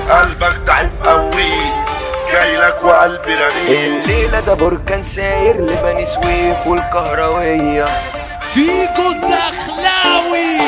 قلبك ضعيف قوي جايلك وقلبي رنين الليلة ده بركان ساير لبني سويف والكهروية فيكو الدخلاوي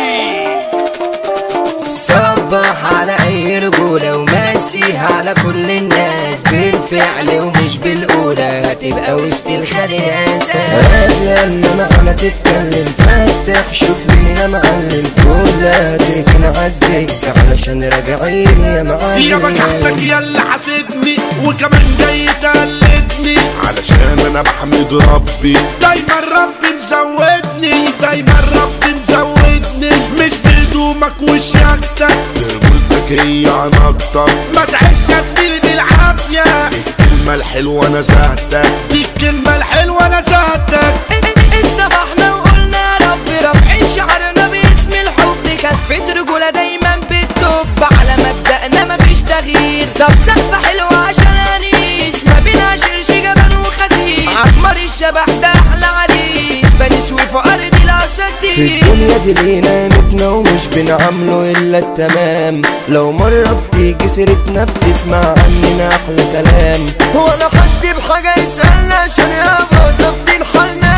صبح على اي رجولة وماسيها على كل الناس بالفعل ومش بالقولة هتبقى وسط الخلياسة قبل انما انا تتكلم فتح شوف مين يا معلم كلها تركن عدك علشان راجعين يا معلم يا بجحتك يا اللي حاسدني وكمان جاي تقلدني علشان انا بحمد ربي دايما ربي مزودني دايما ربي مزودني مش بهدومك وشياكتك برجولتك هي عن اكتر ما تعيش يا زميلي بالعافية الكلمة الحلوة نزهتك دي الكلمة الحلوة نزهتك استبحنا وقلنا يا رب رافعين شعرنا باسم الحب كفة رجولة دايما بالتوب على مبدأنا مفيش تغيير طب سقفة حلوة عشان انيس ما بينا شرش جبل وخسيس عمر الشبح ده احلى عريس بني سويف وارض في الاساتير الدنيا دي لينا قيمتنا ومش بنعامله الا التمام لو مرة بتيجي سيرتنا بتسمع عننا احلى كلام هو انا حد بحاجة يسألنا عشان يابا ظابطين حالنا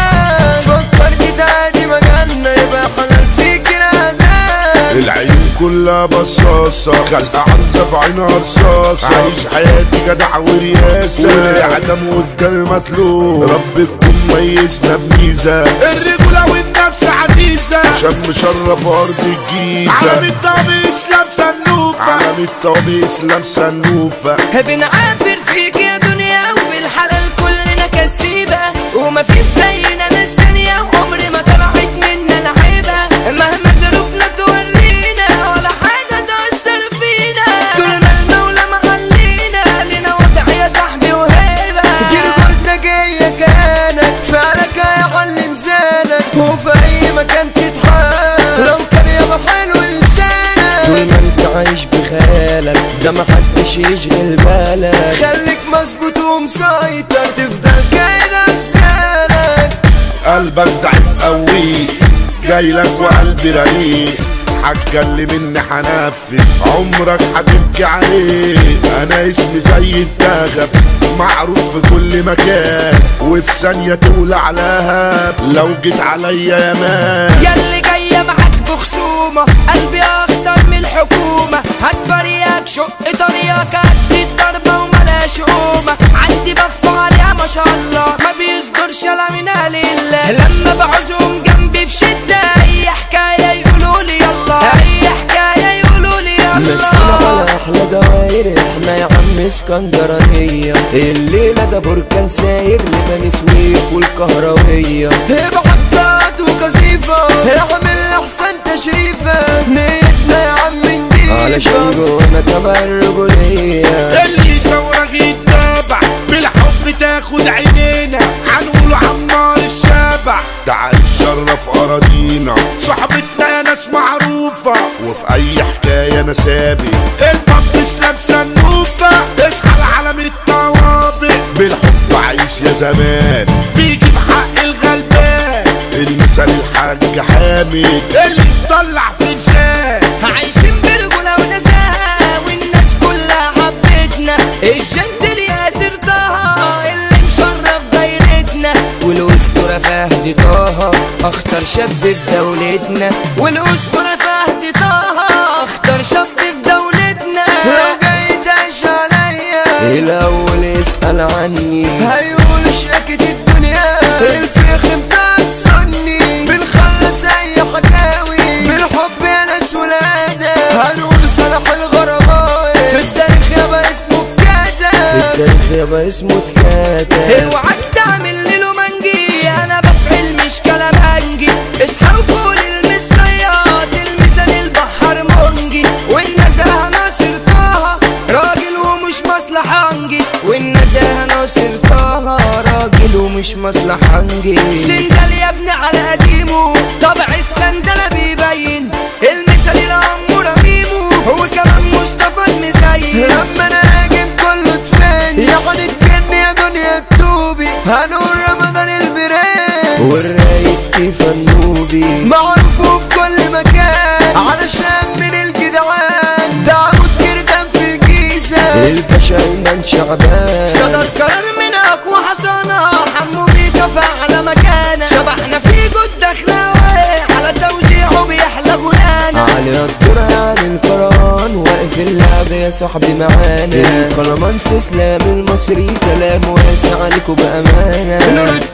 فكرت ده عادي مجالنا يبقى حلال فيك نادام العيون كلها بصاصة خلق عرزة في عينها رصاصة عايش حياتي جدع ورياسة والعدم والدم مطلوب رب تكون ميزنا بميزة الرجولة والنفس عزيزة شم شرف أرض الجيزة عالم الطبيس لابسة النوفة عالم الطبيس لابسة النوفة بنعافر فيك يا دنيا وبالحلال كلنا كسيبة ومفيش زينا ناس تانية عمر ما طلعت منا العيبة مهما ظروفنا تورينا ولا حاجة تأثر فينا طول ما المولى محلينا لنا وضع يا صاحبي وهيبة دي رجولتك هي كانك فعلك هيعلم زانك وفي اي مكان تتحال لو كان يابا حلو لسانك طول ما انت عايش بخيالك ده محدش يشغل بالك خليك مظبوط ومسيطر تفضل كده لسانك قلبك ضعيف قوي جايلك وقلبي رقيق حاجة اللي مني حنفذ عمرك هتبكي عليه انا اسمي زي الدغب معروف في كل مكان وفي ثانية تولع لهب لو جيت عليا يا مان ياللي جاية معاك بخصومة قلبي أخطر من الحكومة هتفريك شق طريقك قد الضربة وملاش قومة عندي بف عليها ما شاء الله ما بيصدرش لا من لله لما بعوزهم جنبي في شدة أي حكاية يقولوا لي يلا أي حكاية يقولوا لي مسينا يلا على احلى دواير احنا يا عم اسكندرانية الليلة ده بركان ساير لبني سويف والكهروية بعقاد وكثيفة اعمل احسن تشريفة نيتنا يا عم نجيبة علشان جوانا تبع الرجولية اللي يصورك يتابع بالحب تاخد عينينا هنقوله عمار الشابع تعال الشرف اراضينا صاحبتنا يا ناس معروفة وفي اي حكاية انا سابق البطس لابسة النوفة اصحى العالم الطوابق بالحب عايش يا زمان بيجي بحق الغلبان المثال الحاج حامد اللي مطلع في لسان عايشين برجولة ونزاهة والناس كلها حبتنا الجنتل ياسر طه اللي مشرف دايرتنا والأسطورة فهد طه أخطر شاب في دولتنا والأسطورة فهد طه أخطر شاب في دولتنا لو جاي تعيش عليا الاول اسأل عني هيقول شاكت الدنيا الفيخ متعصني بنخلص اي حكاوي بالحب يا ناس ولادة هنقول صلاح الغرباوي في التاريخ يابا اسمه اتكاتب في التاريخ يابا اسمه اتكاتب اوعك تعمل لي منجي انا بفعل مش كلام هنجي اصحى وفوق المصريات المثال البحر منجي والنزاهة ناصر طه راجل ومش مصلحنجي والنزاهة ناصر طه راجل ومش مصلحنجي سندل يا ابني على قديمه طبع السندلة بيبين المثال الأمورة ميمو هو كمان مصطفى المزين لما انا هاجم كله تفاني يعني تكني يا دنيا التوبي هنقول رمضان البراد والرايق كيف النوبي معروف في كل مكان علشان من الجدعان ده عمود كردان في الجيزة كان شعبان صدر قرار من اقوى حصانة حمو بيكا على مكانه شبحنا في جد دخلاوي على توزيعه بيحلى غنانا علي الدور عن القرآن واقف اللعب يا صاحبي معانا القلمانس اسلام المصري كلام واسع عليكم بأمانة نور